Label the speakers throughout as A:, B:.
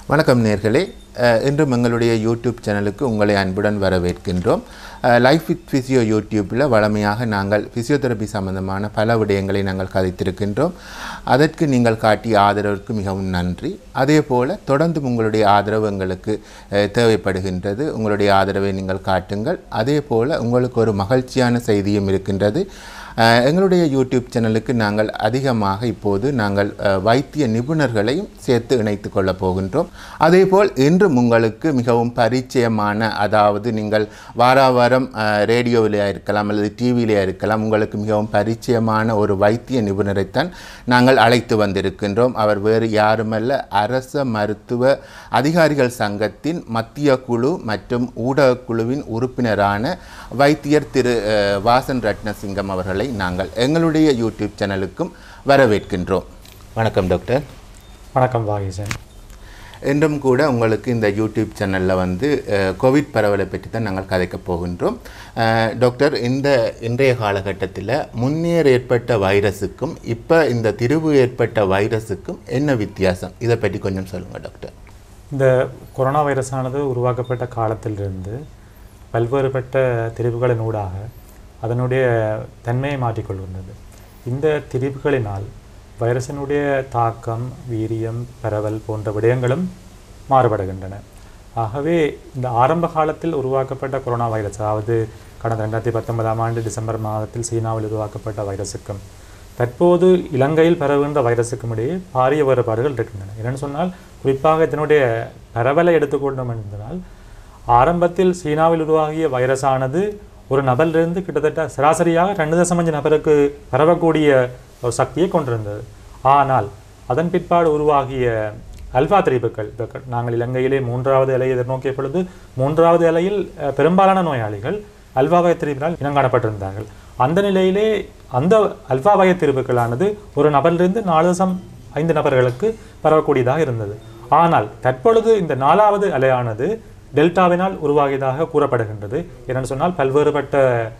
A: வணக்கம் நேர்களே இன்றும் எங்களுடைய யூடியூப் சேனலுக்கு உங்களை அன்புடன் வரவேற்கின்றோம் லைஃப் வித் ஃபிசியோ யூடியூப்பில் வழமையாக நாங்கள் ஃபிசியோதெரபி சம்பந்தமான பல விடயங்களை நாங்கள் கதைத்திருக்கின்றோம் அதற்கு நீங்கள் காட்டிய ஆதரவிற்கு மிகவும் நன்றி அதே போல் தொடர்ந்து உங்களுடைய ஆதரவு எங்களுக்கு அஹ், தேவைப்படுகின்றது உங்களுடைய ஆதரவை நீங்கள் காட்டுங்கள் அதே போல் உங்களுக்கு ஒரு மகிழ்ச்சியான செய்தியும் இருக்கின்றது அஹ், எங்களுடைய யூடியூப் சேனலுக்கு நாங்கள் அதிகமாக இப்போது நாங்கள் அஹ், வைத்திய நிபுணர்களையும் சேர்த்து இணைத்து கொள்ளப் போகின்றோம் அதேபோல் இன்றும் உங்களுக்கு மிகவும் பரிச்சயமான அதாவது நீங்கள் வாரா வாரம் ரேடியோவிலேயா இருக்கலாம் அல்லது டிவியிலேயா இருக்கலாம் உங்களுக்கு மிகவும் பரிச்சயமான ஒரு வைத்திய நிபுணரைத்தான் நாங்கள் அழைத்து வந்திருக்கின்றோம் அவர் வேறு யாருமல்ல அரச மருத்துவ அதிகாரிகள் சங்கத்தின் மத்திய குழு மற்றும் ஊடக குழுவின் உறுப்பினரான வைத்தியர் திரு அஹ், வாசன் ரத்னசிங்கம் அவர்களை நாங்கள் எங்களுடைய யூடியூப் சேனலுக்கும் வரவேற்கின்றோம் வணக்கம் டாக்டர்
B: வணக்கம் வாகீசன்
A: இன்றும் கூட உங்களுக்கு இந்த யூடியூப் சேனலில் வந்து அஹ், கோவிட் பரவலை பற்றி தான் நாங்கள் கதைக்கப் போகின்றோம் அஹ், டாக்டர் இந்த இன்றைய காலகட்டத்தில் முன்னேற ஏற்பட்ட வைரஸுக்கும் இப்போ இந்த திரிவு ஏற்பட்ட வைரஸுக்கும் என்ன வித்தியாசம் இதை பற்றி கொஞ்சம் சொல்லுங்கள் டாக்டர்
B: இந்த கொரோனா வைரஸானது உருவாக்கப்பட்ட காலத்திலிருந்து பல்வேறுபட்ட திரிவுகளின் ஊடாக அதனுடைய தன்மையை மாற்றிக்கொள்கின்றது இந்த திரிவுகளினால் வைரஸினுடைய தாக்கம் வீரியம் பரவல் போன்ற விடயங்களும் மாறுபடுகின்றன ஆகவே இந்த ஆரம்ப காலத்தில் உருவாக்கப்பட்ட கொரோனா வைரஸ் அதாவது கடந்த ரெண்டாயிரத்தி பத்தொன்பதாம் ஆண்டு டிசம்பர் மாதத்தில் சீனாவில் உருவாக்கப்பட்ட வைரஸுக்கும் தற்போது இலங்கையில் பரவுகின்ற வைரஸுக்கும் இடையே பாரிய வேறுபாடுகள் இருக்கின்றன என்னென்னு சொன்னால் குறிப்பாக இதனுடைய பரவலை எடுத்துக்கொண்டோம் என்றால் ஆரம்பத்தில் சீனாவில் உருவாகிய வைரஸானது ஒரு நபரிலிருந்து கிட்டத்தட்ட சராசரியாக ரெண்டு தசமஞ்சு நபருக்கு பரவக்கூடிய ஒரு சக்தியை கொண்டிருந்தது ஆனால் அதன் பிற்பாடு உருவாகிய அல்பா திரிபுக்கள் இப்ப க- நாங்கள் இலங்கையிலே மூன்றாவது அலையை எதிர்நோக்கிய பொழுது மூன்றாவது அலையில் அஹ், பெரும்பாலான நோயாளிகள் அல்பா வகை திரிபினால் இனங்காணப்பட்டிருந்தார்கள் அந்த நிலையிலே அந்த அல்பா வகை திரிபுக்களானது ஒரு நபரிலிருந்து நாலு தசம் ஐந்து நபர்களுக்கு பரவக்கூடியதாக இருந்தது ஆனால் தற்பொழுது இந்த நாலாவது அலையானது டெல்டாவினால் உருவாகியதாக கூறப்படுகின்றது என்னென்னு சொன்னால் பல்வேறுபட்ட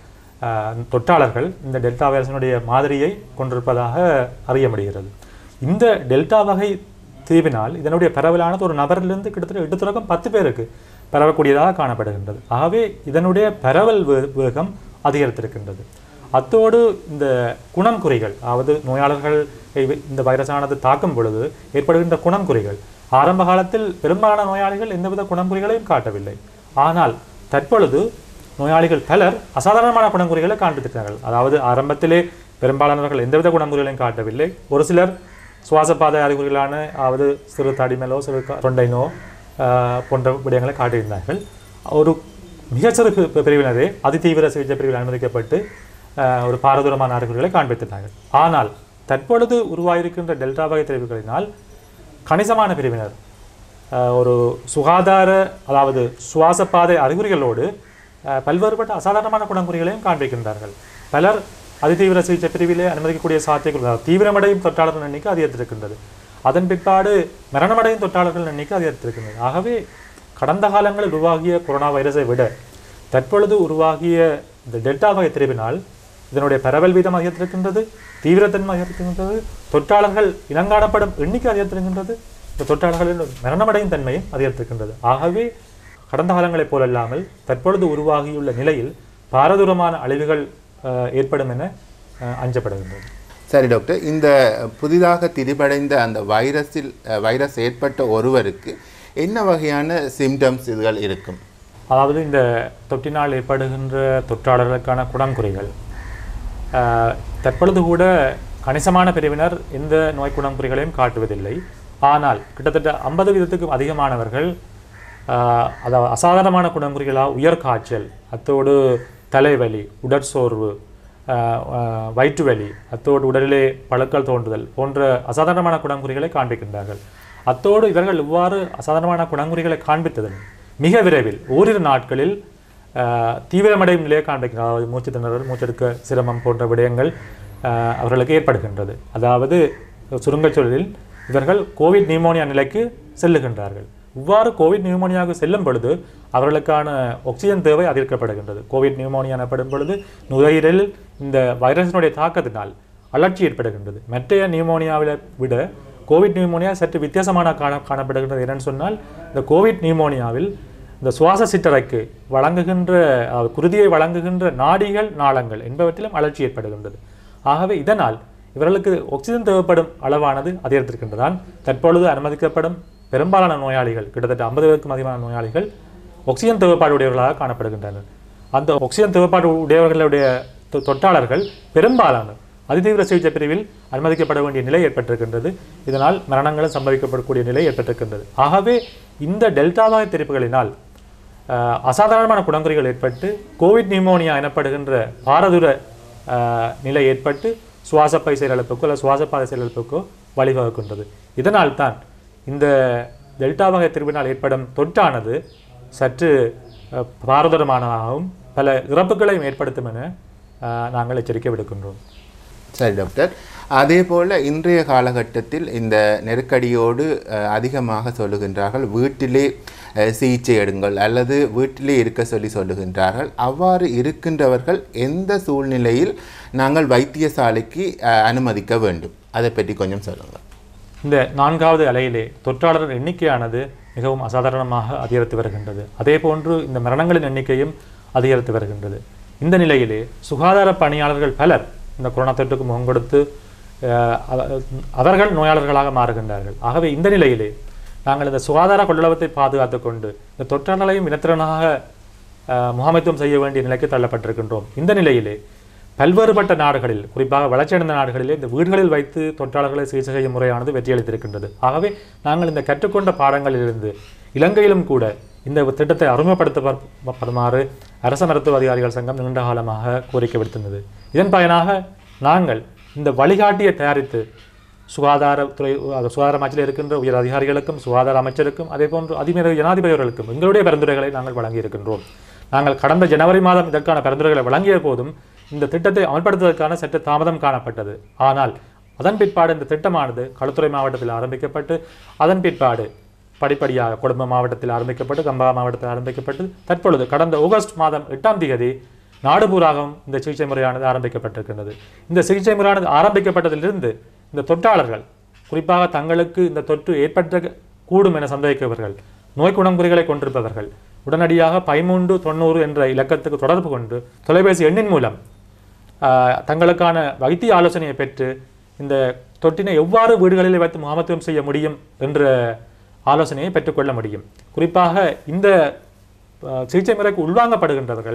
B: அஹ், தொற்றாளர்கள் இந்த டெல்டா வைரஸினுடைய மாதிரியை கொண்டிருப்பதாக அறிய முடிகிறது இந்த டெல்டா வகை தீவினால் இதனுடைய பரவலானது ஒரு நபரிலிருந்து கிட்டத்தட்ட எட்டு தொடக்கம் பத்து பேருக்கு பரவக்கூடியதாக காணப்படுகின்றது ஆகவே இதனுடைய பரவல் வே- வேகம் அதிகரித்திருக்கின்றது அத்தோடு இந்த குணம் குறிகள் அதாவது நோயாளர்கள் இந்த வைரஸானது தாக்கும் பொழுது ஏற்படுகின்ற குணம் குறிகள் ஆரம்ப காலத்தில் பெரும்பாலான நோயாளிகள் எந்தவித குணங்குறிகளையும் காட்டவில்லை ஆனால் தற்பொழுது நோயாளிகள் பலர் அசாதாரணமான குணங்குறிகளை காண்பித்திருக்கிறார்கள் அதாவது ஆரம்பத்திலே பெரும்பாலானவர்கள் எந்தவித குணங்குறிகளையும் காட்டவில்லை ஒரு சிலர் சுவாசப்பாதை அறிகுறிகளான அதாவது சிறு தடிமலோ சிறு க- தொண்டை நோ ஆஹ், போன்ற விடயங்களை காட்டியிருந்தார்கள் ஒரு மிகச்சிறு பி- பி- பிரிவினரே அதிதீவிர சிகிச்சை பிரிவில் அனுமதிக்கப்பட்டு ஆஹ், ஒரு பாரதூரமான அறிகுறிகளை காண்பித்திருந்தார்கள் ஆனால் தற்பொழுது உருவாயிருக்கின்ற டெல்டா வகை தெரிவுகளினால் கணிசமான பிரிவினர் ஆஹ், ஒரு சுகாதார அதாவது சுவாசப்பாதை அறிகுறிகளோடு ஆஹ், பல்வேறுபட்ட அசாதாரணமான குணங்குறிகளையும் காண்பிக்கின்றார்கள் பலர் அதிதீவிர சிகிச்சை பிரிவிலே அனுமதிக்கக்கூடிய சாத்தியங்கள் அதாவது தீவிரமடையும் தொற்றாளர்கள் எண்ணிக்கை அதிகரித்திருக்கின்றது அதன் பிற்பாடு மரணமடையும் தொற்றாளர்கள் எண்ணிக்கை அதிகரித்திருக்கின்றது ஆகவே கடந்த காலங்களில் உருவாகிய கொரோனா வைரஸை விட தற்பொழுது உருவாகிய இந்த டெல்டா வகை திரிவினால் இதனுடைய பரவல் வீதம் அதிகரித்திருக்கின்றது தீவிரத்தன்மை அதிகரித்திருக்கின்றது தொற்றாளர்கள் இனங்காணப்படும் எண்ணிக்கை அதிகரித்திருக்கின்றது இந்த தொற்றாளர்களின் மரணமடையும் தன்மையும் அதிகரித்திருக்கின்றது ஆகவே கடந்த காலங்களைப் போலல்லாமல் தற்பொழுது உருவாகியுள்ள நிலையில் பாரதூரமான அழிவுகள் அஹ், ஏற்படும் என அஹ், அஞ்சப்படுகின்றது
A: சரி டாக்டர் இந்த புதிதாக திரிபடைந்த அந்த வைரஸில் அஹ், வைரஸ் ஏற்பட்ட ஒருவருக்கு என்ன வகையான சிம்டம்ஸ் இதுகள் இருக்கும்
B: அதாவது இந்த தொற்றினால் ஏற்படுகின்ற தொற்றாளர்களுக்கான குணங்குறிகள் ஆஹ், தற்பொழுது கூட கணிசமான பிரிவினர் எந்த நோய் குணங்குறிகளையும் காட்டுவதில்லை ஆனால் கிட்டத்தட்ட ஐம்பது வீதத்துக்கும் அதிகமானவர்கள் ஆஹ், அதாவது அசாதாரணமான குணங்குறிகளாக உயர் காய்ச்சல் அத்தோடு தலைவலி உடற்சோர்வு ஆஹ், ஆஹ், வயிற்று வலி அத்தோடு உடலிலே பழுக்கள் தோன்றுதல் போன்ற அசாதாரணமான குணங்குறிகளை காண்பிக்கின்றார்கள் அத்தோடு இவர்கள் இவ்வாறு அசாதாரணமான குணங்குறிகளை காண்பித்ததன் மிக விரைவில் ஓரிரு நாட்களில் ஆஹ், தீவிரமடையும் நிலையை காண்பிக்கிறார் அதாவது மூச்சு திணறல் மூச்செடுக்க சிரமம் போன்ற விடயங்கள் ஆஹ், அவர்களுக்கு ஏற்படுகின்றது அதாவது சுருங்கச் சொல்லில் இவர்கள் கோவிட் நியூமோனியா நிலைக்கு செல்லுகின்றார்கள் இவ்வாறு கோவிட் நியூமோனியாவுக்கு செல்லும் பொழுது அவர்களுக்கான ஆக்சிஜன் தேவை அதிகரிக்கப்படுகின்றது கோவிட் நியூமோனியா எனப்படும் பொழுது நுரையீரலில் இந்த வைரஸினுடைய தாக்கத்தினால் அலர்ச்சி ஏற்படுகின்றது மற்றைய நியூமோனியாவை விட கோவிட் நியூமோனியா சற்று வித்தியாசமான காண காணப்படுகின்றது என்னன்னு சொன்னால் இந்த கோவிட் நியூமோனியாவில் இந்த சுவாச சிற்றறைக்கு வழங்குகின்ற அஹ், குருதியை வழங்குகின்ற நாடிகள் நாளங்கள் என்பவற்றிலும் அழற்சி ஏற்படுகின்றது ஆகவே இதனால் இவர்களுக்கு ஆக்சிஜன் தேவைப்படும் அளவானது அதிகரித்திருக்கின்றதால் தற்பொழுது அனுமதிக்கப்படும் பெரும்பாலான நோயாளிகள் கிட்டத்தட்ட ஐம்பது பேருக்கும் அதிகமான நோயாளிகள் ஆக்சிஜன் தேவைப்பாடு உடையவர்களாக காணப்படுகின்றனர் அந்த ஆக்சிஜன் தேவைப்பாடு உடையவர்களுடைய தொ- தொற்றாளர்கள் பெரும்பாலான அதிதீவிர சிகிச்சை பிரிவில் அனுமதிக்கப்பட வேண்டிய நிலை ஏற்பட்டிருக்கின்றது இதனால் மரணங்களும் சம்பவிக்கப்படக்கூடிய நிலை ஏற்பட்டிருக்கின்றது ஆகவே இந்த டெல்டா வகை தெரிப்புகளினால் அஹ், அசாதாரணமான குணங்குறிகள் ஏற்பட்டு கோவிட் நியூமோனியா எனப்படுகின்ற பாரதூர அஹ், நிலை ஏற்பட்டு சுவாசப்பை செயலிழப்புக்கோ அல்லது சுவாசப்பாதை செயலிழப்புக்கோ வழிவகுக்கின்றது இதனால் தான் இந்த டெல்டா வகை திருவினால் ஏற்படும் தொற்றானது சற்று அஹ், பாரதூரமானதாகவும் பல இறப்புகளையும் ஏற்படுத்தும் என அஹ், நாங்கள் எச்சரிக்கை விடுக்கின்றோம்
A: சரி டாக்டர் அதே போல் இன்றைய காலகட்டத்தில் இந்த நெருக்கடியோடு அஹ், அதிகமாக சொல்லுகின்றார்கள் வீட்டிலே அஹ், சிகிச்சை எடுங்கள் அல்லது வீட்டிலே இருக்க சொல்லி சொல்லுகின்றார்கள் அவ்வாறு இருக்கின்றவர்கள் எந்த சூழ்நிலையில் நாங்கள் வைத்தியசாலைக்கு அஹ், அனுமதிக்க வேண்டும் அதை பற்றி கொஞ்சம் சொல்லுங்கள்
B: இந்த நான்காவது அலையிலே தொற்றாளர் எண்ணிக்கையானது மிகவும் அசாதாரணமாக அதிகரித்து வருகின்றது அதே போன்று இந்த மரணங்களின் எண்ணிக்கையும் அதிகரித்து வருகின்றது இந்த நிலையிலே சுகாதார பணியாளர்கள் பலர் இந்த கொரோனா தொற்றுக்கு முகம் கொடுத்து அஹ், அவ- அவர்கள் நோயாளர்களாக மாறுகின்றார்கள் ஆகவே இந்த நிலையிலே நாங்கள் இந்த சுகாதார கொள்ளளவத்தை பாதுகாத்துக் கொண்டு இந்த தொற்றாளர்களையும் இனத்திறனாக அஹ், முகாமைத்துவம் செய்ய வேண்டிய நிலைக்கு தள்ளப்பட்டிருக்கின்றோம் இந்த நிலையிலே பல்வேறுபட்ட நாடுகளில் குறிப்பாக வளர்ச்சியடைந்த நாடுகளிலே இந்த வீடுகளில் வைத்து தொற்றாளர்களை சிகிச்சை செய்யும் முறையானது வெற்றியளித்திருக்கின்றது ஆகவே நாங்கள் இந்த கற்றுக்கொண்ட பாடங்களிலிருந்து இலங்கையிலும் கூட இந்த திட்டத்தை அறிமுகப்படுத்தப்படுமாறு அரச மருத்துவ அதிகாரிகள் சங்கம் நீண்ட காலமாக கோரிக்கை விடுத்திருந்தது இதன் பயனாக நாங்கள் இந்த வழிகாட்டியை தயாரித்து சுகாதாரத்துறை அது சுகாதார அமைச்சில் இருக்கின்ற உயர் அதிகாரிகளுக்கும் சுகாதார அமைச்சருக்கும் அதே போன்று அதிபர் ஜனாதிபதி அவர்களுக்கும் எங்களுடைய பரிந்துரைகளை நாங்கள் வழங்கி இருக்கின்றோம் நாங்கள் கடந்த ஜனவரி மாதம் இதற்கான பரிந்துரைகளை வழங்கிய போதும் இந்த திட்டத்தை அமல்படுத்துவதற்கான சற்று தாமதம் காணப்பட்டது ஆனால் அதன் பிற்பாடு இந்த திட்டமானது களுத்துறை மாவட்டத்தில் ஆரம்பிக்கப்பட்டு அதன் பிற்பாடு படிப்படியாக குடும்ப மாவட்டத்தில் ஆரம்பிக்கப்பட்டு கம்பா மாவட்டத்தில் ஆரம்பிக்கப்பட்டு தற்பொழுது கடந்த ஆகஸ்ட் மாதம் எட்டாம் தேதி நாடு பூராகவும் இந்த சிகிச்சை முறையானது ஆரம்பிக்கப்பட்டிருக்கின்றது இந்த சிகிச்சை முறையானது ஆரம்பிக்கப்பட்டதிலிருந்து இந்த தொற்றாளர்கள் குறிப்பாக தங்களுக்கு இந்த தொற்று ஏற்பட்ட கூடும் என சந்தேகிப்பவர்கள் நோய் குணங்குறிகளை கொண்டிருப்பவர்கள் உடனடியாக பதிமூன்று தொண்ணூறு என்ற இலக்கத்துக்கு தொடர்பு கொண்டு தொலைபேசி எண்ணின் மூலம் ஆஹ், தங்களுக்கான வைத்திய ஆலோசனையை பெற்று இந்த தொற்றினை எவ்வாறு வீடுகளில் வைத்து முகாமத்துவம் செய்ய முடியும் என்ற ஆலோசனையை பெற்றுக்கொள்ள முடியும் குறிப்பாக இந்த ஆஹ், சிகிச்சை முறைக்கு உள்வாங்கப்படுகின்றவர்கள்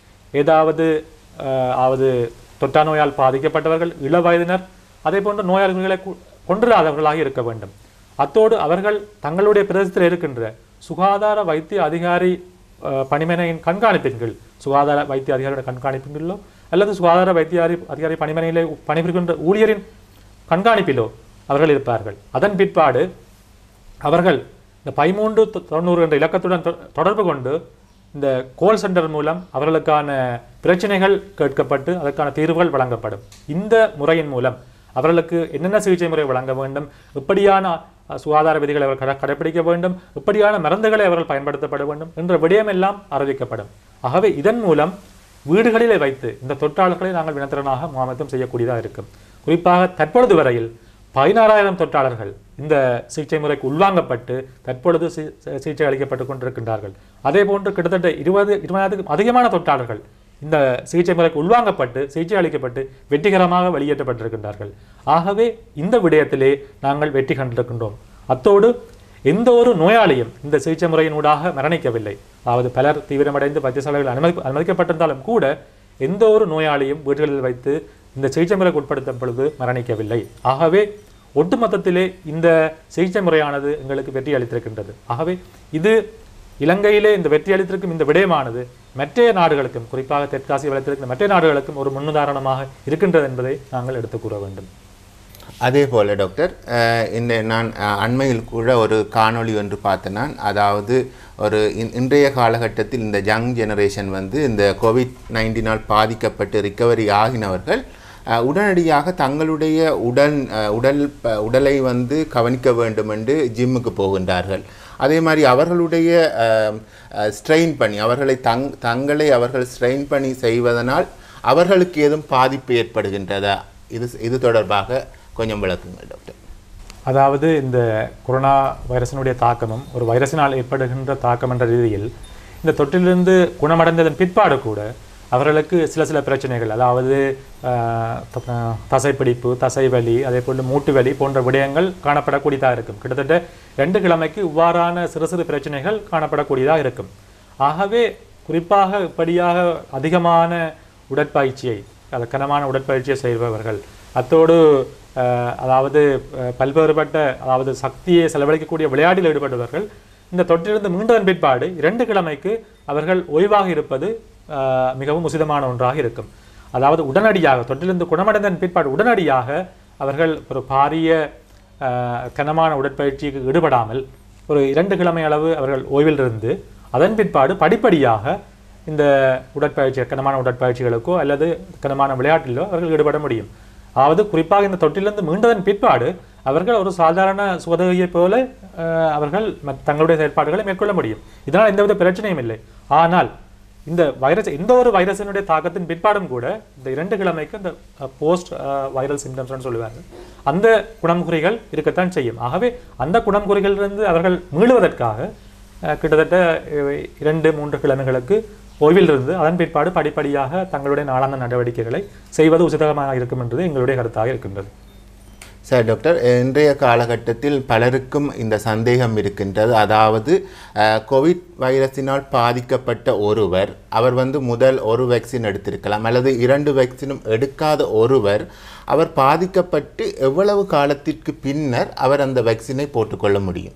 B: ஏதாவது ஆஹ், ஆவது தொற்றா நோயால் பாதிக்கப்பட்டவர்கள் இள வயதினர் அதே போன்ற நோயாளிகளை கு- கொன்றிராதவர்களாக இருக்க வேண்டும் அத்தோடு அவர்கள் தங்களுடைய பிரதேசத்தில் இருக்கின்ற சுகாதார வைத்திய அதிகாரி அஹ், பணிமனையின் கண்காணிப்பின் கீழ் சுகாதார வைத்திய அதிகாரியோட கண்காணிப்பின் கீழோ அல்லது சுகாதார வைத்திய அதிகாரி அதிகாரி பணிமனையிலே பணிபுரிகின்ற ஊழியரின் கண்காணிப்பிலோ அவர்கள் இருப்பார்கள் அதன் பிற்பாடு அவர்கள் இந்த பதிமூன்று தொ- தொண்ணூறு என்ற இலக்கத்துடன் தொ- தொடர்பு கொண்டு இந்த கோல் சென்டர் மூலம் அவர்களுக்கான பிரச்சனைகள் கேட்கப்பட்டு அதற்கான தீர்வுகள் வழங்கப்படும் இந்த முறையின் மூலம் அவர்களுக்கு என்னென்ன சிகிச்சை முறை வழங்க வேண்டும் எப்படியான அஹ், சுகாதார விதிகளை அவர்கள் கடை- கடைப்பிடிக்க வேண்டும் எப்படியான மருந்துகளை அவர்கள் பயன்படுத்தப்பட வேண்டும் என்ற விடயமெல்லாம் அறிவிக்கப்படும் ஆகவே இதன் மூலம் வீடுகளிலே வைத்து இந்த தொற்றாளர்களை நாங்கள் வினத்திறனாக முகாமத்துவம் செய்யக்கூடியதாக இருக்கும் குறிப்பாக தற்பொழுது வரையில் பதினாறாயிரம் தொற்றாளர்கள் இந்த சிகிச்சை முறைக்கு உள்வாங்கப்பட்டு தற்பொழுது சி- சிகிச்சை அளிக்கப்பட்டு கொண்டிருக்கின்றார்கள் அதே போன்று கிட்டத்தட்ட இருபது இருபதாயிரத்துக்கும் அதிகமான தொற்றாளர்கள் இந்த சிகிச்சை முறைக்கு உள்வாங்கப்பட்டு சிகிச்சை அளிக்கப்பட்டு வெற்றிகரமாக வெளியேற்றப்பட்டிருக்கின்றார்கள் ஆகவே இந்த விடயத்திலே நாங்கள் வெற்றி கண்டிருக்கின்றோம் அத்தோடு எந்த ஒரு நோயாளியும் இந்த சிகிச்சை முறையினூடாக மரணிக்கவில்லை அதாவது பலர் தீவிரமடைந்து வைத்தியசாலைகள் அனுமதி அனுமதிக்கப்பட்டிருந்தாலும் கூட எந்த ஒரு நோயாளியும் வீடுகளில் வைத்து இந்த சிகிச்சை முறைக்கு உட்படுத்தும் பொழுது மரணிக்கவில்லை ஆகவே ஒட்டுமொத்தத்திலே இந்த சிகிச்சை முறையானது எங்களுக்கு வெற்றி அளித்திருக்கின்றது ஆகவே இது இலங்கையிலே இந்த வெற்றி அளித்திருக்கும் இந்த விடயமானது மற்ற நாடுகளுக்கும் குறிப்பாக தெற்காசிய வளத்திற்கும் மற்ற நாடுகளுக்கும் ஒரு முன்னுதாரணமாக இருக்கின்றது என்பதை நாங்கள் எடுத்துக் கூற வேண்டும்
A: அதே போல் டாக்டர் அஹ், இந்த நான் அஹ், அண்மையில் கூட ஒரு காணொளி ஒன்று பார்த்தேன் நான் அதாவது ஒரு இன்- இன்றைய காலகட்டத்தில் இந்த யங் ஜெனரேஷன் வந்து இந்த கோவிட் நைன்டீனால் பாதிக்கப்பட்டு ரிக்கவரி ஆகினவர்கள் அஹ், உடனடியாக தங்களுடைய உடல் அஹ், உடல் ப- உடலை வந்து கவனிக்க வேண்டும் என்று ஜிம்முக்கு போகின்றார்கள் அதே மாதிரி அவர்களுடைய ஸ்ட்ரெயின் பண்ணி அவர்களை தங் தங்களை அவர்கள் ஸ்ட்ரெயின் பண்ணி செய்வதனால் அவர்களுக்கு ஏதும் பாதிப்பு ஏற்படுகின்றதா இது இது தொடர்பாக கொஞ்சம் விளக்குங்கள் டாக்டர்
B: அதாவது இந்த கொரோனா வைரஸினுடைய தாக்கமும் ஒரு வைரஸினால் ஏற்படுகின்ற தாக்கம் என்ற ரீதியில் இந்த தொற்றிலிருந்து குணமடைந்ததன் பிற்பாடு கூட அவர்களுக்கு சில சில பிரச்சனைகள் அதாவது ஆஹ், த- ஆஹ், தசைப்பிடிப்பு தசைவலி அதே போன்று மூட்டு வலி போன்ற விடயங்கள் காணப்படக்கூடியதாக இருக்கும் கிட்டத்தட்ட ரெண்டு கிழமைக்கு இவ்வாறான சிறு சிறு பிரச்சனைகள் காணப்படக்கூடியதாக இருக்கும் ஆகவே குறிப்பாக இப்படியாக அதிகமான உடற்பயிற்சியை அது கனமான உடற்பயிற்சியை செய்பவர்கள் அத்தோடு அஹ், அதாவது அஹ், பல்வேறுபட்ட அதாவது சக்தியை செலவழிக்கக்கூடிய விளையாட்டில் ஈடுபட்டவர்கள் இந்த தொற்றிலிருந்து மீண்டதன் பிற்பாடு இரண்டு கிழமைக்கு அவர்கள் ஓய்வாக இருப்பது அஹ், மிகவும் உசிதமான ஒன்றாக இருக்கும் அதாவது உடனடியாக தொற்றிலிருந்து குணமடைந்ததன் பிற்பாடு உடனடியாக அவர்கள் ஒரு பாரிய அஹ், கனமான உடற்பயிற்சிக்கு ஈடுபடாமல் ஒரு இரண்டு கிழமை அளவு அவர்கள் ஓய்வில் இருந்து அதன் பிற்பாடு படிப்படியாக இந்த உடற்பயிற்சி கனமான உடற்பயிற்சிகளுக்கோ அல்லது கனமான விளையாட்டிலோ அவர்கள் ஈடுபட முடியும் அதாவது குறிப்பாக இந்த தொற்றிலிருந்து மீண்டதன் பிற்பாடு அவர்கள் ஒரு சாதாரண சுகதையைப் போல அஹ், அவர்கள் மத்- தங்களுடைய செயற்பாடுகளை மேற்கொள்ள முடியும் இதனால் எந்தவித பிரச்சனையும் இல்லை ஆனால் இந்த வைரஸ் எந்த ஒரு வைரஸினுடைய தாக்கத்தின் பிற்பாடும் கூட இந்த இரண்டு கிழமைக்கு இந்த போஸ்ட் வைரல் சிம்டம்ஸ்னு சொல்லுவாங்க அந்த குணம்குறிகள் இருக்கத்தான் செய்யும் ஆகவே அந்த குணம்குறிகளிலிருந்து அவர்கள் மீளுவதற்காக அஹ், கிட்டத்தட்ட அஹ், இரண்டு மூன்று கிழமைகளுக்கு ஓய்வில் இருந்து அதன் பிற்பாடு படிப்படியாக தங்களுடைய நாளாந்த நடவடிக்கைகளை செய்வது உசிதமாக இருக்கும் என்பது எங்களுடைய கருத்தாக இருக்கின்றது
A: சார் டாக்டர் இன்றைய காலகட்டத்தில் பலருக்கும் இந்த சந்தேகம் இருக்கின்றது அதாவது அஹ், கோவிட் வைரஸினால் பாதிக்கப்பட்ட ஒருவர் அவர் வந்து முதல் ஒரு வேக்சின் எடுத்திருக்கலாம் அல்லது இரண்டு வேக்சினும் எடுக்காத ஒருவர் அவர் பாதிக்கப்பட்டு எவ்வளவு காலத்திற்கு பின்னர் அவர் அந்த வேக்சினை போட்டுக்கொள்ள முடியும்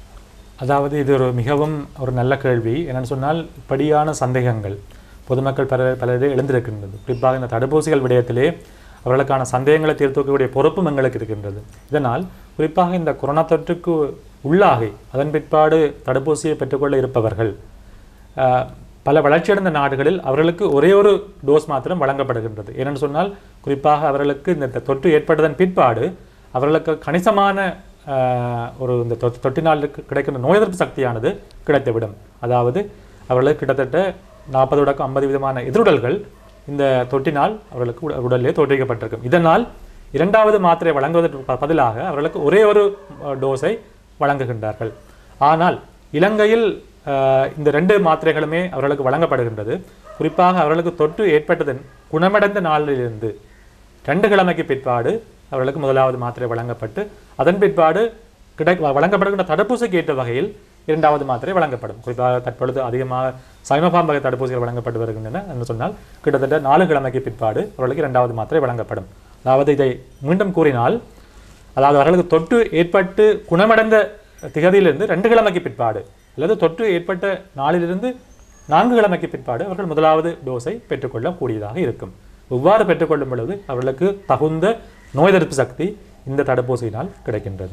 B: அதாவது இது ஒரு மிகவும் ஒரு நல்ல கேள்வி என்னன்னு சொன்னால் இப்படியான சந்தேகங்கள் பொதுமக்கள் பல பலரே எழுந்திருக்கின்றது குறிப்பாக இந்த தடுப்பூசிகள் விடயத்திலே அவர்களுக்கான சந்தேகங்களை தீர்த்துக்கக்கூடிய பொறுப்பும் எங்களுக்கு இருக்கின்றது இதனால் குறிப்பாக இந்த கொரோனா தொற்றுக்கு உள்ளாகி அதன் பிற்பாடு தடுப்பூசியை பெற்றுக்கொள்ள இருப்பவர்கள் ஆஹ், பல வளர்ச்சியடைந்த நாடுகளில் அவர்களுக்கு ஒரே ஒரு டோஸ் மாத்திரம் வழங்கப்படுகின்றது ஏனென்று சொன்னால் குறிப்பாக அவர்களுக்கு இந்த தொற்று ஏற்பட்டதன் பிற்பாடு அவர்களுக்கு கணிசமான ஆஹ், ஒரு இந்த தொ- தொற்றினால் இருக்க- கிடைக்கின்ற நோய் எதிர்ப்பு சக்தியானது கிடைத்துவிடும் அதாவது அவர்களுக்கு கிட்டத்தட்ட நாற்பது தொடக்கம் ஐம்பது விதமான எதிருடல்கள் இந்த தொற்றினால் அவர்களுக்கு உட- உடலிலே தோற்றுவிக்கப்பட்டிருக்கும் இதனால் இரண்டாவது மாத்திரை வழங்குவதற்கு ப- பதிலாக அவர்களுக்கு ஒரே ஒரு அஹ், டோஸை வழங்குகின்றார்கள் ஆனால் இலங்கையில் அஹ், இந்த ரெண்டு மாத்திரைகளுமே அவர்களுக்கு வழங்கப்படுகின்றது குறிப்பாக அவர்களுக்கு தொற்று ஏற்பட்டதன் குணமடைந்த நாளிலிருந்து ரெண்டு கிழமைக்கு பிற்பாடு அவர்களுக்கு முதலாவது மாத்திரை வழங்கப்பட்டு அதன் பிற்பாடு கிடை வழங்கப்படுகின்ற தடுப்பூசிக்கு ஏற்ற வகையில் இரண்டாவது மாத்திரை வழங்கப்படும் குறிப்பாக தற்பொழுது அதிகமாக சைமபாம் வகை தடுப்பூசிகள் வழங்கப்பட்டு வருகின்றன என்று சொன்னால் கிட்டத்தட்ட நாலு கிழமைக்கு பிற்பாடு அவர்களுக்கு இரண்டாவது மாத்திரை வழங்கப்படும் அதாவது இதை மீண்டும் கூறினால் அதாவது அவர்களுக்கு தொற்று ஏற்பட்டு குணமடைந்த திகதியிலிருந்து ரெண்டு கிழமைக்கு பிற்பாடு அல்லது தொற்று ஏற்பட்ட நாளிலிருந்து நான்கு கிழமைக்கு பிற்பாடு அவர்கள் முதலாவது டோஸை பெற்றுக்கொள்ளக்கூடியதாக இருக்கும் இவ்வாறு பெற்றுக்கொள்ளும் பொழுது அவர்களுக்கு தகுந்த நோய் எதிர்ப்பு சக்தி இந்த தடுப்பூசியினால் கிடைக்கின்றது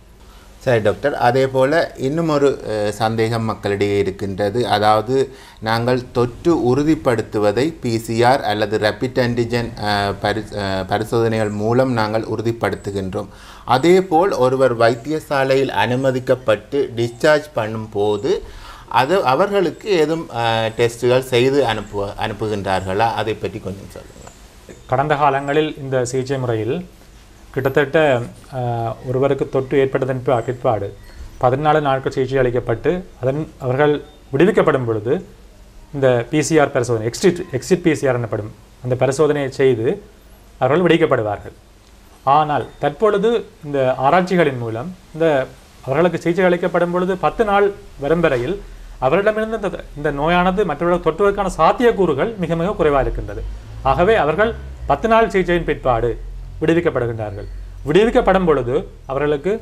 A: சரி டாக்டர் அதே போல் இன்னும் ஒரு அஹ், சந்தேகம் மக்களிடையே இருக்கின்றது அதாவது நாங்கள் தொற்று உறுதிப்படுத்துவதை பிசிஆர் அல்லது ரேபிட் ஆன்டிஜன் அஹ், பரி அஹ், பரிசோதனைகள் மூலம் நாங்கள் உறுதிப்படுத்துகின்றோம் அதேபோல் ஒருவர் வைத்தியசாலையில் அனுமதிக்கப்பட்டு டிஸ்சார்ஜ் பண்ணும்போது அது அவர்களுக்கு ஏதும் டெஸ்ட்டுகள் செய்து அனுப்பு அனுப்புகின்றார்களா அதை பற்றி கொஞ்சம் சொல்லுங்கள்
B: கடந்த காலங்களில் இந்த சிகிச்சை முறையில் கிட்டத்தட்ட ஆஹ், ஒருவருக்கு தொற்று ஏற்பட்டதன் பி- பிற்பாடு பதினாலு நாட்கள் சிகிச்சை அளிக்கப்பட்டு அதன் அவர்கள் விடுவிக்கப்படும் பொழுது இந்த பிசிஆர் பரிசோதனை எக்ஸிட் எக்ஸிட் பிசிஆர் எனப்படும் அந்த பரிசோதனையை செய்து அவர்கள் விடுவிக்கப்படுவார்கள் ஆனால் தற்பொழுது இந்த ஆராய்ச்சிகளின் மூலம் இந்த அவர்களுக்கு சிகிச்சை அளிக்கப்படும் பொழுது பத்து நாள் வரும் வரையில் அவரிடமிருந்து இந்த இந்த நோயானது மற்றவர்கள் தொற்றுவதற்கான சாத்தியக்கூறுகள் மிக மிக குறைவாக இருக்கின்றது ஆகவே அவர்கள் பத்து நாள் சிகிச்சையின் பிற்பாடு விடுவிக்கப்படுகின்றார்கள் விடுவிக்கப்படும் பொழுது அவர்களுக்கு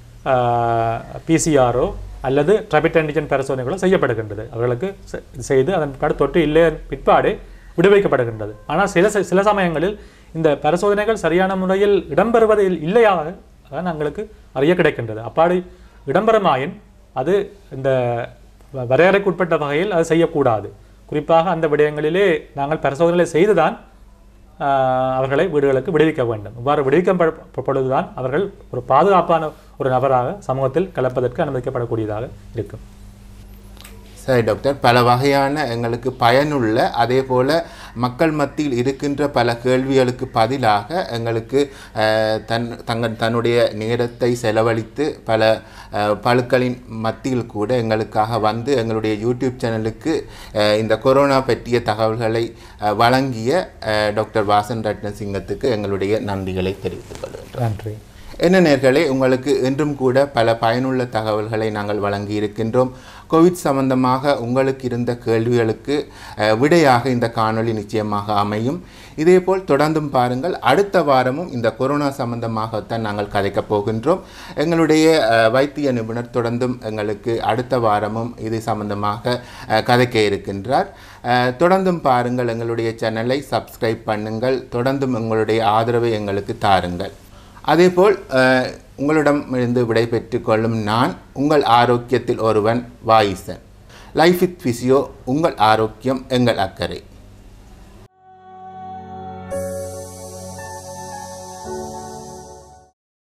B: பிசிஆரோ அல்லது ட்ரபிட் ஆன்டிஜன் பரிசோதனைகளோ செய்யப்படுகின்றது அவர்களுக்கு செ- செய்து அதன் பிற்பாடு தொற்று இல்லை பிற்பாடு விடுவிக்கப்படுகின்றது ஆனால் சில ச- சில சமயங்களில் இந்த பரிசோதனைகள் சரியான முறையில் இடம்பெறுவது இல்லையாக எங்களுக்கு அறிய கிடைக்கின்றது அப்பாடி இடம்பெறுமாயின் அது இந்த வ- வரையறைக்குட்பட்ட வகையில் அது செய்யக்கூடாது குறிப்பாக அந்த விடயங்களிலே நாங்கள் பரிசோதனைகளை செய்துதான் ஆஹ், அவர்களை வீடுகளுக்கு விடுவிக்க வேண்டும் இவ்வாறு விடுவிக்கப்பொழுதுதான் அவர்கள் ஒரு பாதுகாப்பான ஒரு நபராக சமூகத்தில் கலப்பதற்கு அனுமதிக்கப்படக்கூடியதாக இருக்கும்
A: சரி டாக்டர் பல வகையான எங்களுக்கு பயனுள்ள அதே போல் மக்கள் மத்தியில் இருக்கின்ற பல கேள்விகளுக்கு பதிலாக எங்களுக்கு அஹ், தன் தங்கள் தன்னுடைய நேரத்தை செலவழித்து பல அஹ், பழுக்களின் மத்தியில் கூட எங்களுக்காக வந்து எங்களுடைய யூடியூப் சேனலுக்கு அஹ், இந்த கொரோனா பற்றிய தகவல்களை அஹ், வழங்கிய அஹ், டாக்டர் வாசன் ரத்னசிங்கத்துக்கு எங்களுடைய நன்றிகளை தெரிவித்துக் கொள்கின்றோம்
B: நன்றி
A: என்ன நேர்களே உங்களுக்கு இன்றும் கூட பல பயனுள்ள தகவல்களை நாங்கள் வழங்கி இருக்கின்றோம் கோவிட் சம்பந்தமாக உங்களுக்கு இருந்த கேள்விகளுக்கு அஹ், விடையாக இந்த காணொளி நிச்சயமாக அமையும் இதேபோல் தொடர்ந்தும் பாருங்கள் அடுத்த வாரமும் இந்த கொரோனா சம்பந்தமாகத்தான் நாங்கள் கதைக்கப் போகின்றோம் எங்களுடைய அஹ், வைத்திய நிபுணர் தொடர்ந்தும் எங்களுக்கு அடுத்த வாரமும் இது சம்பந்தமாக அஹ், கதைக்க இருக்கின்றார் அஹ், தொடர்ந்தும் பாருங்கள் எங்களுடைய சேனலை சப்ஸ்கிரைப் பண்ணுங்கள் தொடர்ந்தும் உங்களுடைய ஆதரவை எங்களுக்கு தாருங்கள் அதேபோல் அஹ், உங்களிடமிருந்து விடைபெற்று கொள்ளும் நான் உங்கள் ஆரோக்கியத்தில் ஒருவன் வாயிசன் லைஃப் வித் ஃபிசியோ உங்கள் ஆரோக்கியம் எங்கள் அக்கறை